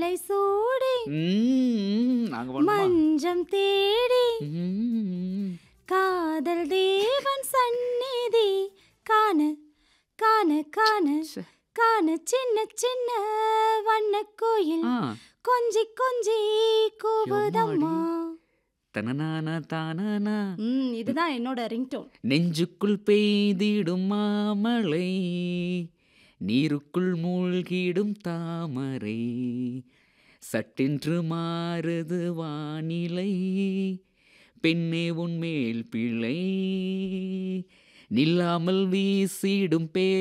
மாலை சூடி ம், நாங்க பண்ணுமா மஞ்சம் தேடி ம். காதல் தேவன் சந்நிதி காண காண காண ச்சே. காண சின்ன சின்ன வண்ண கோயில் ஆ கொஞ்சி கொஞ்சி கூவுதம்மா தனனானா தானானா ம் இதுதான் என்னோட ரிங்டோன் நெஞ்சுக்குள் பெய்திடும் மாமழை நீருக்குள் மூழ்கிடும் தாமரை சட்டென்று மாறுது வானிலை பெண்ணே உன்மேல் பிழை நில்லாமல் வீசிடும் பே